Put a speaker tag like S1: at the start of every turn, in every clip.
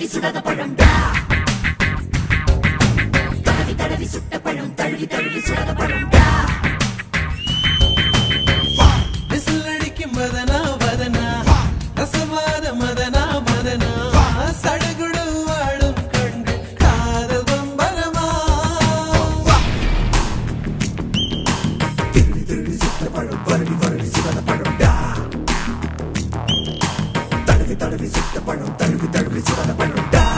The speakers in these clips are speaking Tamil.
S1: தடவி சுடாத பழம் டா தடவி தடவி சுட்ட பழம் தழுவி தழுவி சுடாத பழம் டா
S2: விசில் அடிக்கும் மதனா வதனா ரசவாத மதனா மதனா சடுகுடு வாழும் கண்கள் காதல் பம்பரமா திருடி திருடி சுட்ட பழம் பரவி பரவி சுடாத பழம் டா தடவி தடவி சுட்ட பழம் தழுவி தழுவி சுடாத பழம் டா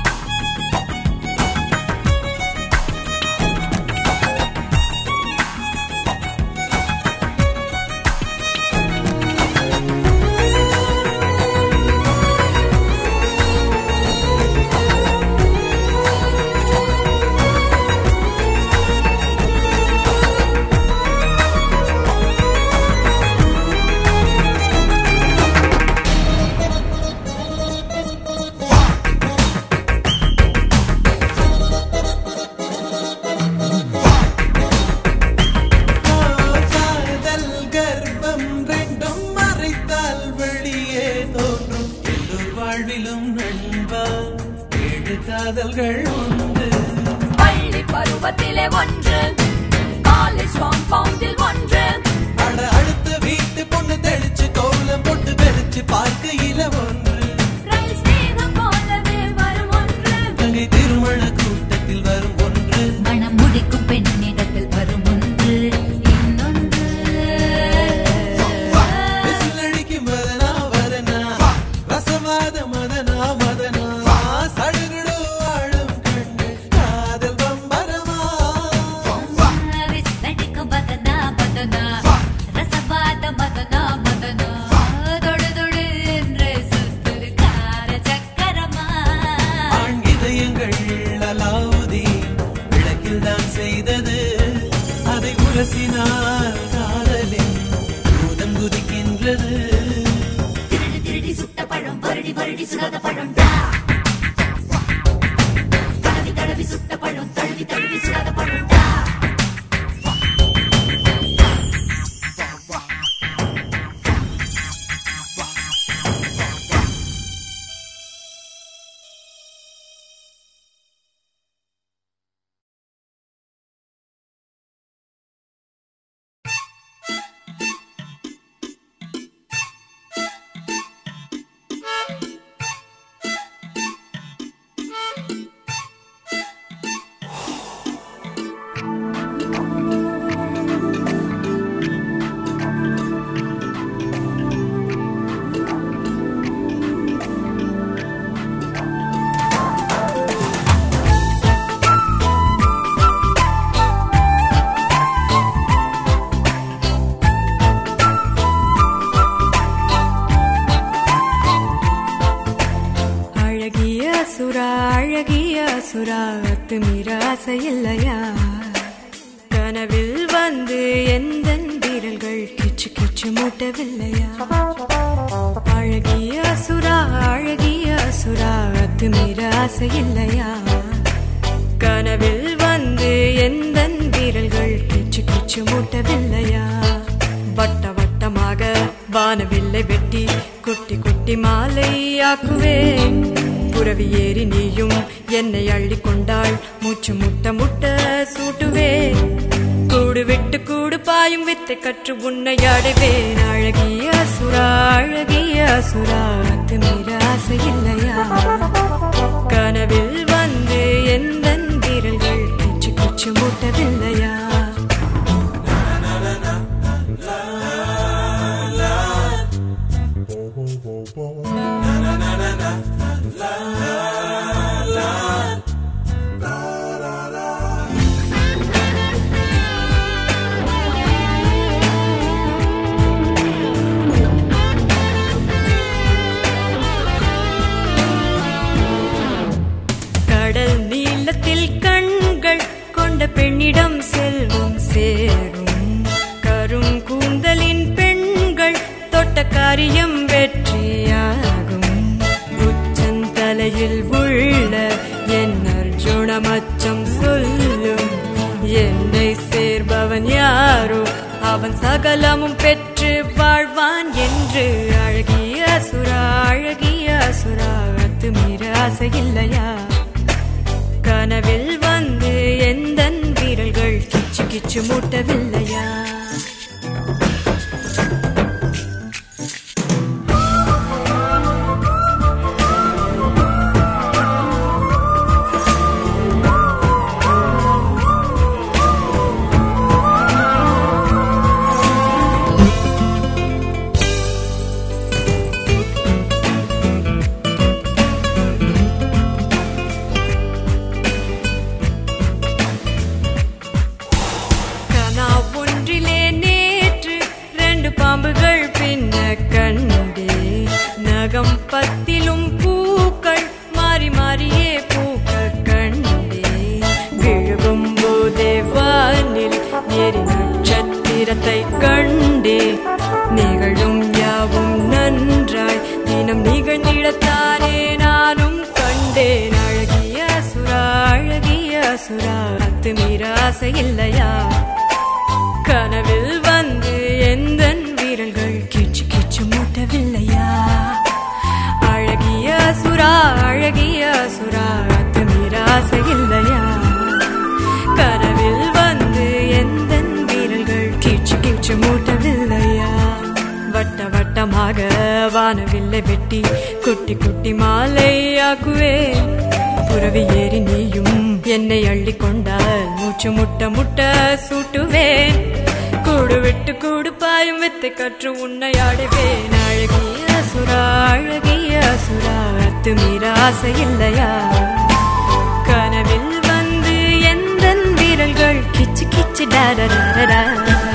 S2: காதல் கர்ப்பம் ரெண்டும் மறைத்தால் வெளியே தோன்றும் எல்லோர் வாழ்விலும் நண்பா ஏழு காதல்கள் உண்டு
S1: பள்ளி பருவத்திலே ஒன்று காலேஜ் காம்பவுண்டில் ஒன்று
S2: அட அடுத்த வீட்டு பொண்ணு தெளிச்சு கோலம் போட்டு வெறிச்சு பார்க்கையில ஒன்று
S1: ரயில் ஸ்நேகம் போலவே வரும் ஒன்று
S2: தங்கை திருமண கூட்டத்தில் வரும் ஒன்று
S1: மனம் முடிக்கும் பெண்ணிடத்தில் வரும் ஒன்று இன்னொன்று
S2: விசில் அடிக்கும் மதனா வதனா ரசவாத மதனா மதனா சடுகுடு வாழும் கண்கள் காதல் பம்பரமா
S1: நடிக்கும் பதனா பதனா ரசவாத மதனா மதனா தொடு தொடு என்று சுத்துது கார சக்கரமா
S2: ஆண் இதயங்கள் அலாவுதி விளக்கில் தான் செய்தது அதை உரசினால் காதலின் பூதம் குதிக்கின்றது
S1: திருடி திருடி சுட்ட பழம் வருடி வருடி சுடாத பழம் டா தடவி தடவி சுட்ட பழம் தழுவி தழுவி சுடாத பழம் டா
S3: அழகிய சுறா அழகிய சுறா அத்துமீற ஆசை இல்லையா கனவில் வந்து எந்த வீரல்கள் கிச்சு கிச்சு மூட்டவில்லையா அழகிய சுறா அழகிய சுறா அத்துமீற ஆசை இல்லையா கனவில் வந்து எந்த வீரல்கள் கிச்சு கிச்சு மூட்டவில்லையா வட்ட வட்டமாக வானவில்லை வெட்டி குட்டி குட்டி மாலையாக்குவேன் புறவி ஏறி நீயும் என்னை அள்ளி கொண்டாள் மூச்சு முட்ட முட்ட சூட்டுவேன் கூடு விட்டு கூடு பாயும் வித்தை கற்று உன்னை அடைவேன் அழகிய சுறா அழகிய சுறா அத்துமீற ஆசை இல்லையா கனவில் வந்து எந்த வீரல்கள் கிச்சு கிச்சு மூட்டவில்லையா கடல் நீளத்தில் கண்கள் கொண்ட பெண்ணிடம் செல்வம் சேரும் கரும் கூந்தலின் பெண்கள் தொட்ட காரியம் வெற்றியாகும் உச்சந்தலையில் உள்ள என் அர்ஜுனமச்சம் சொல்லும் என்னை சேர்பவன் யாரோ அவன் சகலமும் பெற்று வாழ்வான் என்று அழகிய சுரா அழகிய சுரா அத்துமீற ஆசை இல்லையா கனவில் வந்து எந்த வீரல்கள் கிச்சு கிச்சு மூட்டவில்லையா கனா ஒன்றிலே நேற்று ரெண்டு பாம்புகள் பின்ன கண்டே நகம் பத்திலும் பூக்கள் மாறி மாறியே பூக்க கண்டே விழுகும் போதே வானில் ஏறி நட்சத்திரத்தை கண்டே நிகழும் யாவும் நன்றாய் தினம் நிகழ்ந்திடத்தானே நானும் கண்டேன் அழகிய சுரா அழகிய சுரா அத்து மீற ஆசை இல்லையா கனவில் வந்து எந்த வீரல்கள் கிச்சு கிச்சு மூட்டவில்லையா அழகிய சுரா அழகிய சுரா அத்து மீற ஆசை இல்லையா கனவில் வந்து எந்த வீரல்கள் கிச்சு கிச்சு மூட்டவில்லையா வட்ட வட்டமாக வானவில்லை வெட்டி குட்டி குட்டி மாலையாக்குவேன் புறவி ஏறி நீயும் என்னை அள்ளி கொண்டால் மூச்சு முட்ட முட்ட சூட்டுவேன் கூடு விட்டு கூடு பாயும் வித்தை கற்று உன்னை ஆடுவேன் அழகிய சுரா அழகிய சுரா அத்து மீற ஆசை இல்லையா கனவில் வந்து எந்த வீரல்கள் கிச்சு கிச்சு டாடா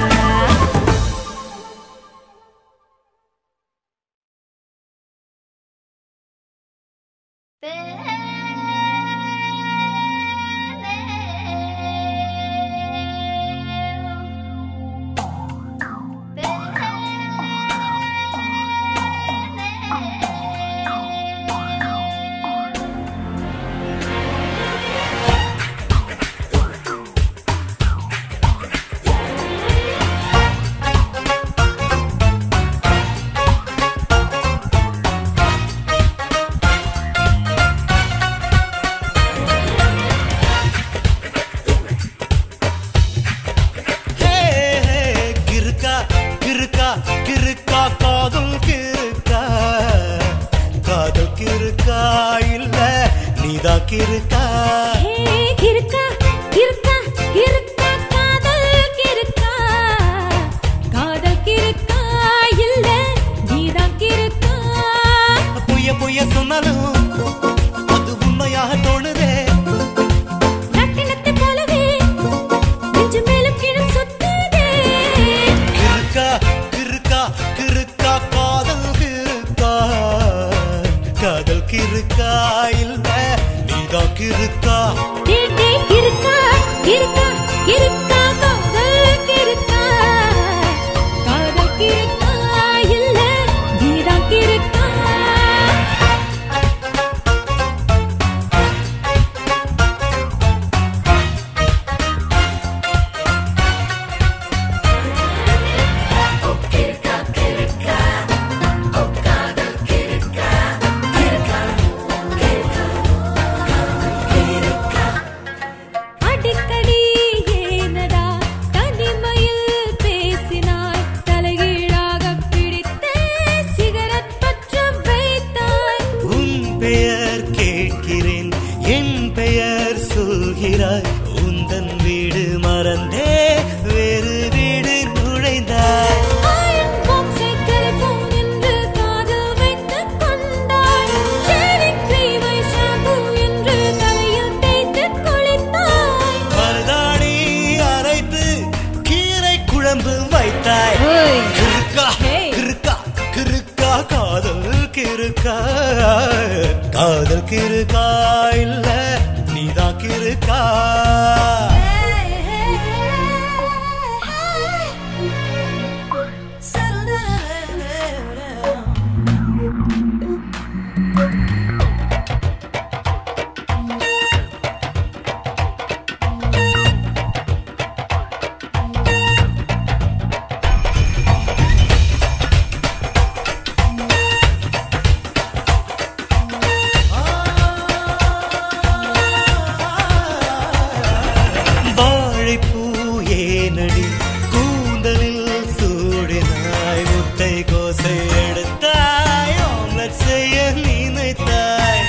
S2: ஹே, ஹே, கிறுக்கா கிறுக்கா கிறுக்கா காதல் கிறுக்கா காதல் கிறுக்கா இல்ல நீதான் கிறுக்கா
S1: கிறுக்கா கிறுக்கா கிறுக்கா காதல் கிறுக்கா காதல் கிறுக்கா இல்ல நீதான் கிறுக்கா
S2: பொய்ய பொய்ய சொன்னாலும் அது உண்மையாக தோணுதே
S1: ரட்டினத்தை போலவே நெஞ்சு மேலும் கீழும் சுத்துதே
S2: கிறுக்கா கிறுக்கா கிறுக்கா காதல் கிறுக்கா காதல் கிறுக்கா இல்ல நீதான் கிறுக்கா
S1: டே டே கிறுக்கா கிறுக்கா கிறுக்கா காதல் கிறுக்கா காதல் கிறுக்கா இல்ல நீதான் கிறுக்கா அடிக்கடி ஏனடா தனிமையில் பேசினாய் தலைகீழாக பிடித்து சிகரெட் பற்ற வைத்தாய்
S2: உன் பெயர் கேட்கிறேன் என் பெயர் சொல்கிறாய் உந்தன் வீடு மறந்தே வேறு வீடு நுழைந்தாய்
S1: அயன் பாக்ஸை டெலிபோன் என்று காதில் வைத்துக் கொண்டாய் ஷேவிங் கிரீமை ஷாம்பு என்று தலையில் தேய்த்துக் குளித்தாய்
S2: மருதாணி அரைத்து கீரை குழம்பு வைத்தாய்
S3: ஓய்.
S2: கிறுக்கா
S3: ஹேய்.
S2: கிறுக்கா கிறுக்கா காதல் கிறுக்கா காதல் கிறுக்கா இல்ல நீதான் கிறுக்கா ஆ
S4: அடுத்தாய் ஆம்லெட் செய்ய நினைத்தாய்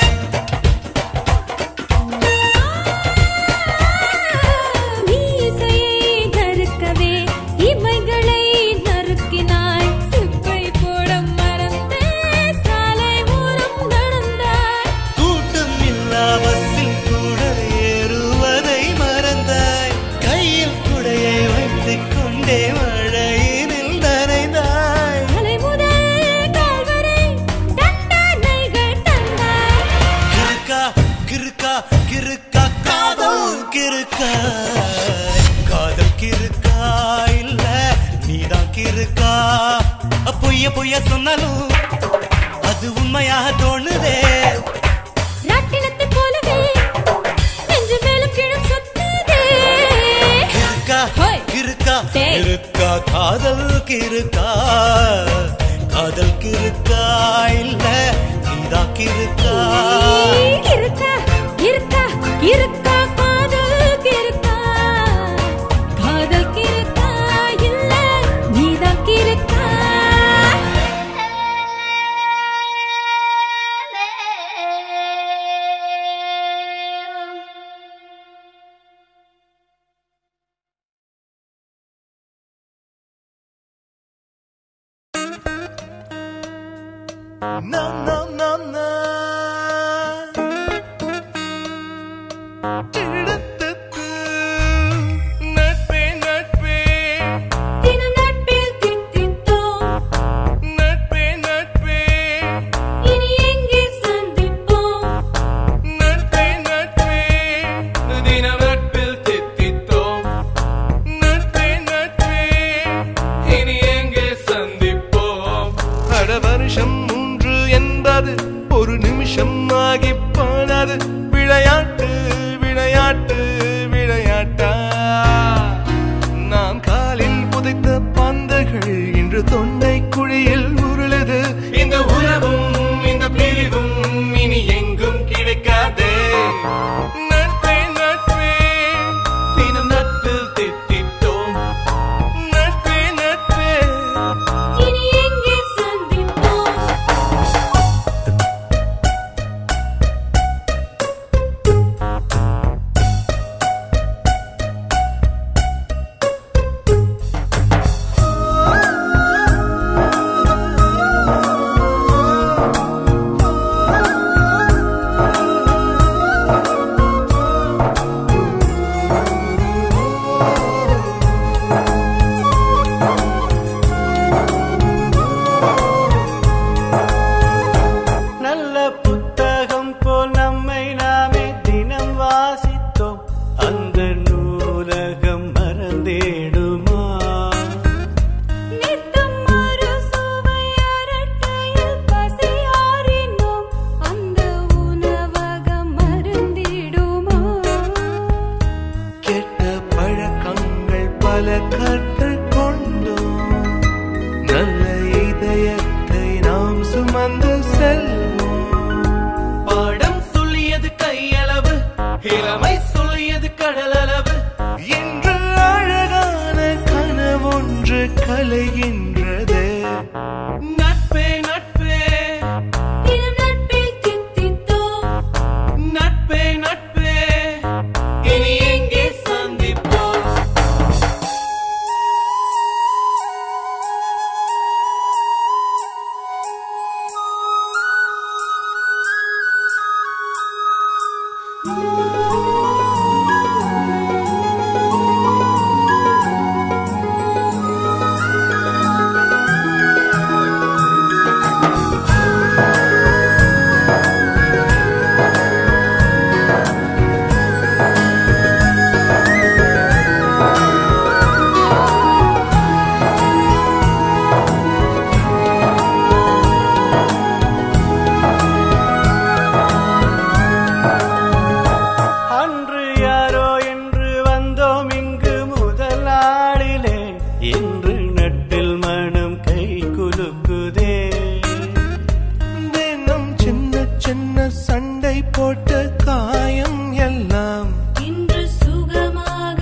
S3: மீசையை நறுக்கவே இமைகளை நறுக்கினாய் சிப்பை போட மறந்தே சாலை ஓரம் நடந்தாய்
S4: கூட்டம் இல்லா பஸ்ஸில் கூட ஏறுவதை மறந்தாய் கையில் குடையை வைத்துக் கொண்டே மழையினில் நனைந்தாய்
S3: தலை முதல் கால் வரை தண்டனைகள் தந்தாய்
S4: கிறுக்கா கிறுக்கா கிறுக்கா காதல் கிறுக்கா காதல் கிறுக்கா இல்ல நீதான் கிறுக்கா பொய்ய பொய்ய சொன்னாலும் அது உண்மையாக தோணுதே
S3: ராட்டினத்தைப் போலவே நெஞ்சு மேலும் கீழும் சுத்துதே.
S4: கிறுக்கா
S3: ஹோய்.
S4: கிறுக்கா
S3: டேய்.
S4: கிறுக்கா காதல் கிறுக்கா காதல் கிறுக்கா இல்ல நீதான் கிறுக்கா
S3: இருக்கா, இருக்கா, இருக்கா, காதல் கிறுக்கா. காதல் கிறுக்கா, இல்ல, நீதான் கிறுக்கா.
S4: No, no, no, no. திருடத்துக்கு நட்பே நட்பே
S3: தினம் நட்பில் தித்தித்தோம்.
S4: நட்பே நட்பே
S3: இனி எங்கே சந்திப்போம்?
S4: நட்பே நட்பே தினம் நட்பில் தித்தித்தோம் நட்பே நட்பே இனி எங்கே சந்திப்போம் அட வருஷம் மூன்று என்பது ஒரு நிமிஷம் ஆகி போனது விளையாட்டு விளையாட்டு விளையாட்டா நாம் காலில் புதைத்த பந்துகள் இன்று தொண்டை குழியில் உருளுது இந்த உறவும் இந்த பிரிவும் இனி எங்கும் கிடைக்காதே நட்பே நட்பே தினம் நட்பில் தித்தித்தோம் நட்பே நட்பே
S3: இனி எங்கே சந்திப்போம்?
S4: நல்ல புத்தகம் போல் நம்மை நாமே தினம் வாசித்தோம் அந்த நூலகம் மறந்தேடுமா
S3: நித்தம் ஒரு சுவை அரட்டையில் பசியாறினோம். அந்த உணவகம் மறந்திடுமா?
S4: கெட்ட பழக்கங்கள் பல கற்றுக்கொண்டோம் நல்ல இதயத்தை நாம் சுமந்து செல்வோம் பாடம் சொல்லியது கையளவு இளமை சொல்லியது கடலளவு என்று அழகான கனவொன்று கலைகின்றது நட்பே நட்பே
S3: தினம் நட்பில் தித்தித்தோம்.
S4: நட்பே நட்பே இனி எங்கே சந்திப்போம் அன்று யாரோ என்று வந்தோம் இங்கு முதல் நாளிலே இன்று நட்டில் மனம் கை குலுக்குதே தினம் சின்ன சின்ன சண்டை போட்ட காயம் எல்லாம்
S3: இன்று சுகமாக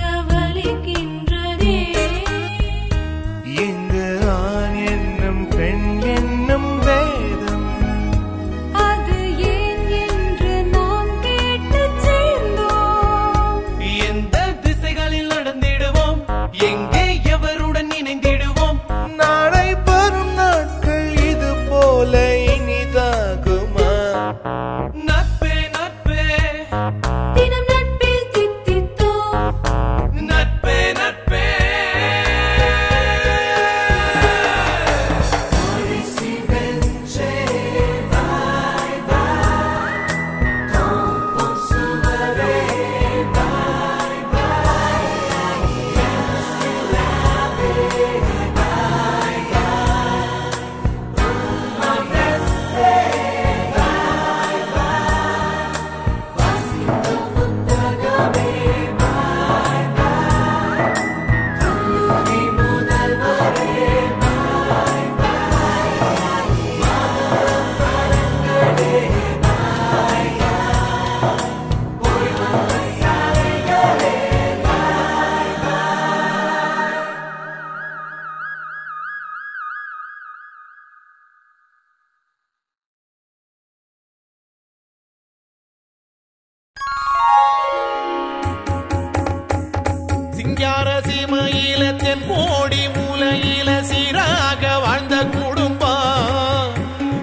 S3: வலிக்கின்றதே
S4: இங்கு ஆண் என்னும் பெண் என்னும்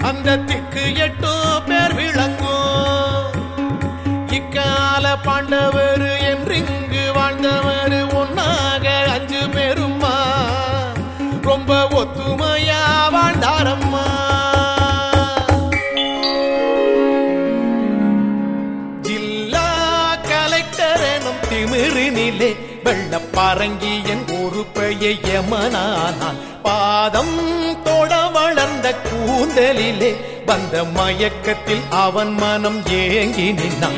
S4: அந்த திக்கு எட்டும் பேர் விளங்கும் இக்கால பாண்டவர் என்றிங்கு வாழ்ந்தவர் ஒன்னாக அஞ்சு பேருமா ரொம்ப ஒத்துமையா வாழ்ந்தாரம்மா ஜில்லா கலெக்டர் எனும் திமிரினிலே வெள்ளப்பாரங்கி என் ஒரு பெயை யமனானான் பாதம் தொட வளர்ந்த கூந்தலிலே வந்த மயக்கத்தில் அவன் மனம் ஏங்கி நின்னான்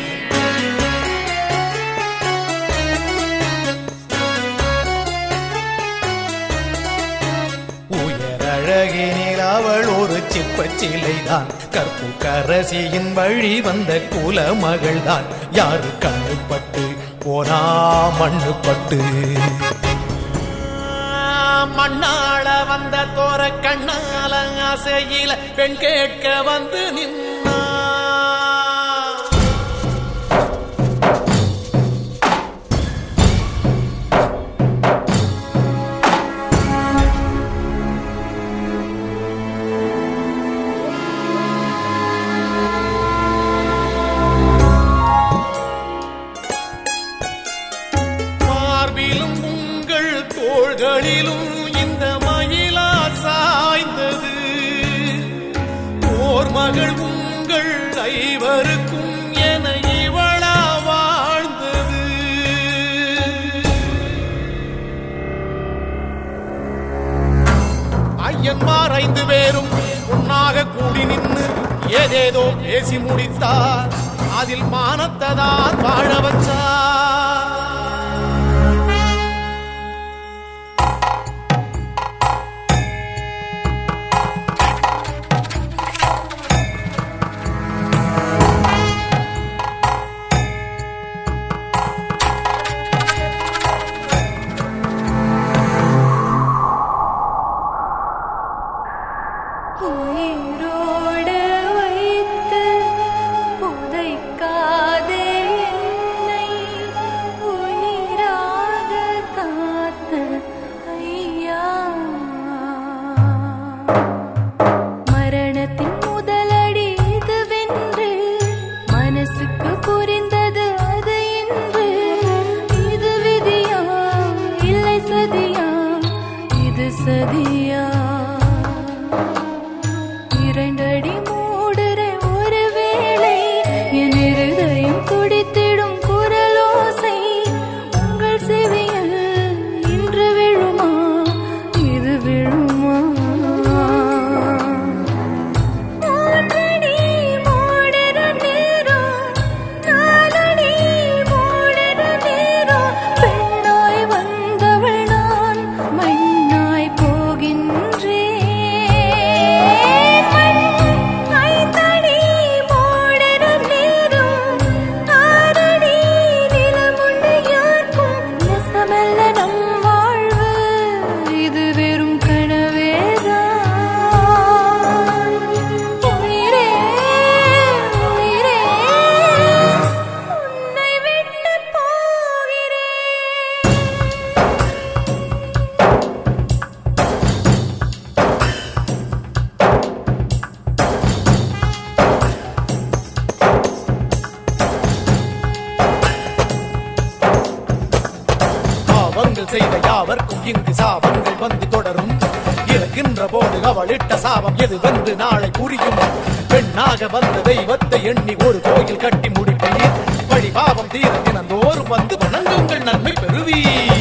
S4: உயரழகினில் அவள் ஒரு சிப்பச் சிலைதான் கற்பு கரசியின் வழி வந்த குல மகள்தான் யாரு கண்ணுப்பட்டு போனா மண்ணுப்பட்டு மண்ணாள வந்த தோர கண்ணால ஆசையில பெண் கேட்க வந்து நின்னா மார்பிலும் உங்கள் தோள்களிலும் இந்த மயிலா சாய்ந்தது ஓர் மகள் உங்கள் ஐவருக்கும் என இவளா வாழ்ந்தது ஐயன்மார் ஐந்து பேரும் ஒன்னாக கூடி நின்று ஏதேதோ பேசி முடித்தார் அதில் மானத்ததான் வாழ வச்சார்
S3: உயிரோடு வைத்து புதைக்காதே என்னை உயிராக காத்த ஐயா மரணத்தின் முதலடி இதுவென்று மனசுக்கு புரிந்தது அது என்று இது விதியா இல்லை சதியா இது சதியா இரண்டடி மூடுற ஒரு வேளை என் இருதயம் துடித்திடும் குரலோசை உங்கள் செவியில் இன்று விழுமா இது விழுமா நாலடி மூடுற நேரம், நாலடி மூடுற நேரம், பெண்ணாய் வந்தவள் நான் மண்ணாய் போகின்றேன் மண் ஐந்தடி மூடுற நேரம், ஆறடி நிலமுண்டு யாருக்கும் நெசமல்ல நம் வாழ்வு இது வெறும் கனவேதான் உயிரே உயிரே உன்னை விட்டு போகிறேன்
S4: பாவங்கள் செய்த யாவர்க்கும் இங்கு சாபங்கள் வந்து தொடரும் இருக்கின்ற போது அவள் இட்ட சாபம் எது வந்து நாளை புரியும் பெண்ணாக வந்த தெய்வத்தை எண்ணி ஒரு கோயில் கட்டி முடிப்பீர் வழி பாவம் தீர தினந்தோறும் வந்து வணங்குங்கள் நன்மை பெறுவீர்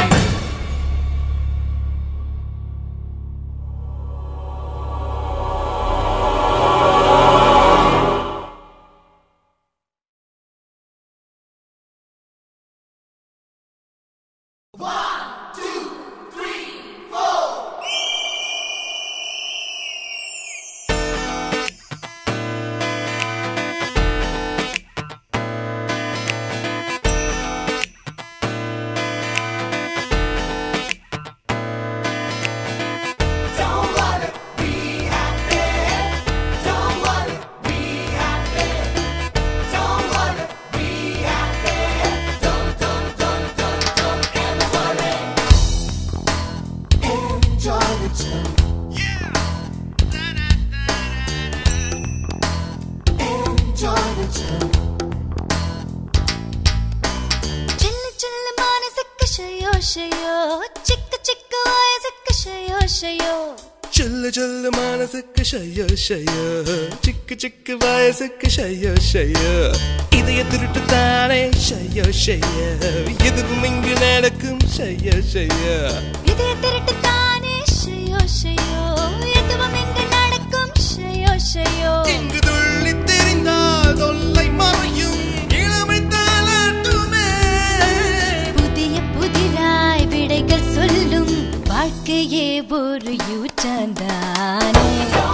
S3: ஷையோ
S5: சொல்லு சொல்லு மனசுக்கு ஷையோ ஷையோ சிக்கு சிக்கு வயசுக்கு ஷையோ ஷையோ இதய திருட்டு தானே ஷையோ ஷையோ எதுவும் இங்கு நடக்கும் ஷையோ ஷையோ
S3: இதய திருட்டு தானே ஷையோ ஷையோ எதுவும் இங்கு நடக்கும் ஷையோ ஷையோ
S5: இங்கு துள்ளி தெரிந்தால் தொல்லை மறையும் இளமை தாளாட்டுமே
S3: புதிய புதிராய் விடைகள் சொல்லும் வாழ்க்கையே ஒரு யூட்டந்தானே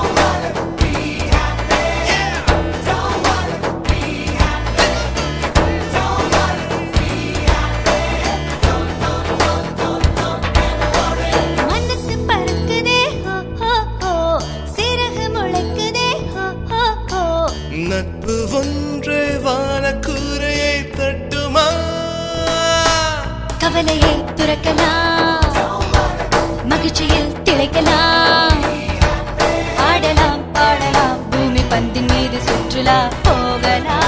S3: மனசு பறக்குதே ஹோ ஹோ ஹோ சிறகு முளைக்குதே ஹோ ஹோ ஹோ
S5: நட்பு ஒன்று வானக்கூரையை தட்டுமா
S3: கவலையை துறக்கலாம் மகிழ்ச்சியில் திளைக்கலாம் ஆடலாம் பாடலாம் பூமி பந்தின் மீது சுற்றுலா போகலாம்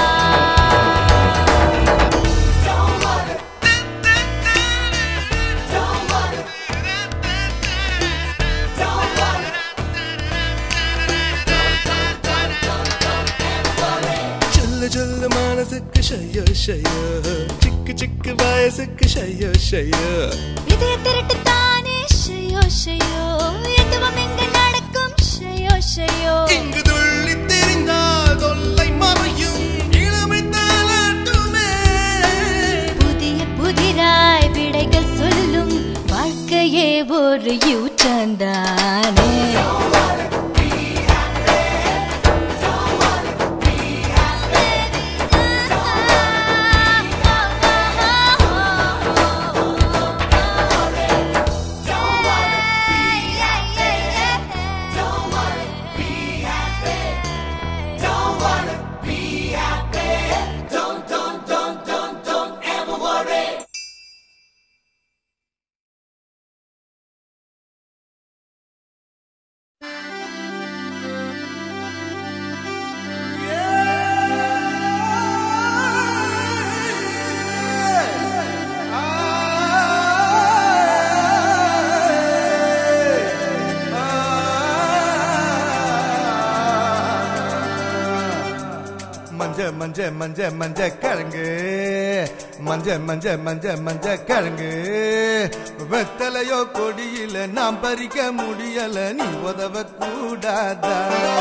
S5: சொல்லு சொல்லு மனசுக்கு ஷையோ ஷையோ சிக்கு சிக்கு வயசுக்கு ஷையோ ஷையோ
S3: இதய திருட்டு தானே ஷையோ ஷையோ எதுவும் இங்கு நடக்கும் ஷையோ ஷையோ
S5: இங்கு துள்ளி தெரிந்தால் தொல்லை மறையும் இளமை தாளாட்டுமே
S3: புதிய புதிராய் விடைகள் சொல்லும் வாழ்க்கையே ஒரு யூட்டந்தானே
S5: மஞ்ச மஞ்ச மஞ்ச மஞ்ச கிழங்கு மஞ்ச மஞ்ச மஞ்ச மஞ்ச கிழங்கு வெத்தலையோ கொடியில நாம் பறிக்க முடியல நீ உதவ கூடாதா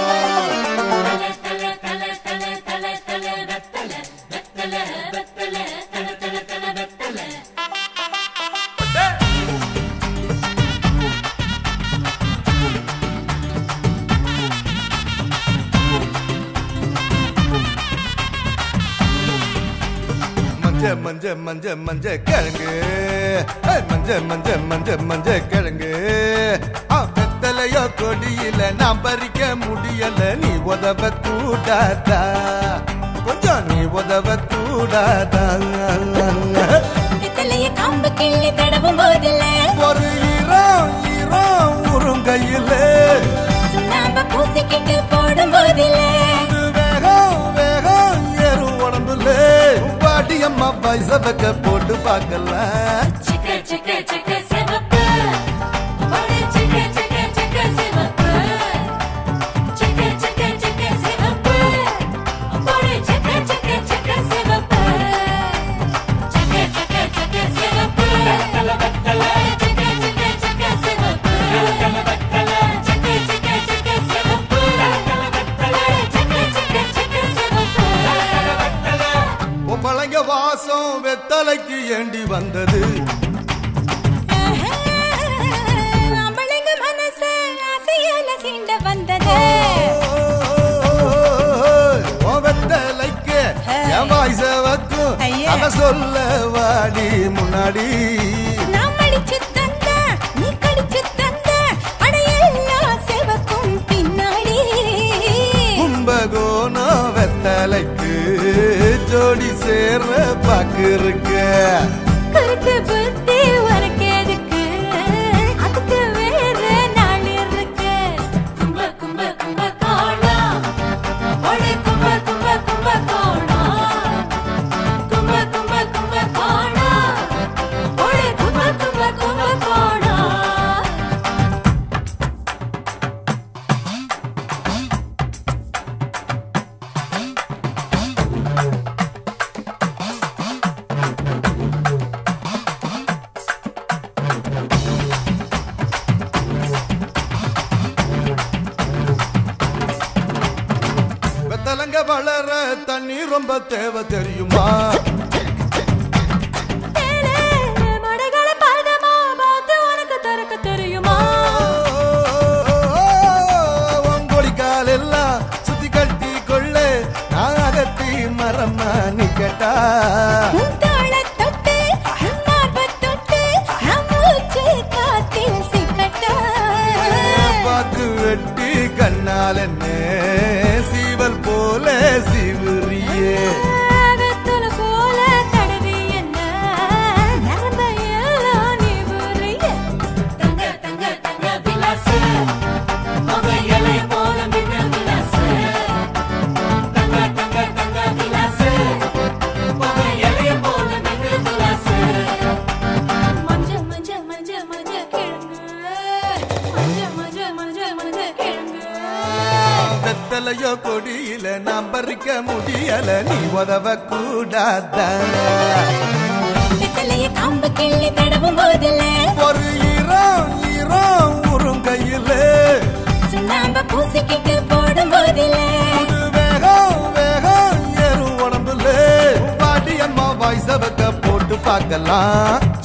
S5: மஞ்ச மஞ்ச மஞ்ச மஞ்ச கிழங்கு ஏய், மஞ்ச மஞ்ச மஞ்ச மஞ்ச கிழங்கு ஆ, வெத்தலையோ கொடியில நாம் பறிக்க முடியல நீ உதவ கூடாதா கொஞ்சம் நீ உதவ கூடாதா
S3: வெத்தலைய காம்பு கிள்ளி தடவும் போதில்ல
S5: ஒரு ஈரம் ஈரம் உருங்கையில
S3: சுண்ணாம்ப பூசிக்கிட்டு போடும் போதில்ல
S5: இது வேகம் வேகம் ஏறும் உடம்புல பாட்டி அம்மா பைச வைக்க போட்டு பார்க்கலாம்
S3: சிக்க சிக்க சிக்க சிவப்பு ஒரு சிக்க சிக்க சிக்க சிவப்பு சிக்க சிக்க சிக்க சிவப்பு ஒரு சிக்க சிக்க சிக்க சிவப்பு சிக்க சிக்க சிக்க சிவப்பு வெத்தல வெத்தல சிக்க சிக்க சிக்க சிவப்பு வெத்தல வெத்தல சிக்க சிக்க சிக்க சிவப்பு வெத்தல வெத்தல சிக்க சிக்க சிக்க சிவப்பு வெத்தல வெத்தல
S5: பொம்பளைங்க வாசம் வெத்தலைக்கு ஏண்டி வந்தது
S3: அவளுங்க மனசு ஆசையால சீண்ட வந்தது
S5: ஓ வெத்தலைக்கு என் வாய்ஸ வைக்கும்
S3: ஐயே.
S5: அத சொல்ல வாடி முன்னாடி
S3: நாம் அடிச்சு தந்த நீ கடிச்சு தந்த அடையெல்லாம் செவக்கும் பின்னாடி
S5: கும்பகோணம் வெத்தலைக்கு ஜோடி சேர்ற பாக்கு இருக்க
S3: குறுக்கு புத்தி உனக்கு எதுக்கு அதுக்கு வேற நாள் இருக்கு கும்ப கும்ப கும்ப கோணா ஒளி கும்ப கும்ப கும்ப கோணா கும்ப கும்ப கும்ப கோணா ஒளி கும்ப கும்ப கும்ப கோணா
S5: புடலங்க வளர தண்ணி ரொம்ப தேவை தெரியுமா
S3: தேனே, மடைகளை பதமா பார்த்து உனக்கு திறக்க தெரியுமா
S5: உங்கொழிக்கால் எல்லாம் சுத்தி கட்டி கொள்ள நாகத்தி மரமா நிக்கட்டா
S3: உன் தோளைத் தொட்டு, உன் மார்பைத் தொட்டு, நம் மூச்சு காத்தில் சிக்கட்டா.
S5: பாக்கு வெட்டி கண்ணால் என்ன சீவல் போல சிவரியே
S3: வெத்தலை போல தடவி என்ன, நரம்பையெல்லாம் நீ உரிய.
S1: தங்க தங்க தங்க விலாசு மக இலை போல மின்ன விலாசு தங்க தங்க தங்க விலாசு மக இலை போல மின்ன விலாசு
S3: மஞ்ச மஞ்ச மஞ்ச மஞ்ச கிழங்கு மஞ்ச மஞ்ச மஞ்ச மஞ்ச கிழங்கு
S5: வெத்தலையோ கொடியில நாம் பறிக்க முடியல நீ உதவ கூடாதா
S3: வெத்தலைய காம்பு கிள்ளி தடவும் போதில்ல
S5: ஒரு ஈரம் ஈரம் உறும் கையில
S3: சுண்ணாம்ப பூசிக்கிட்டு போடும் போதில்ல
S5: புது வேகம் வேகம் ஏறும் உடம்புல பாட்டி அம்மா வாய்ஸ வைக்க போட்டு பார்க்கலாம்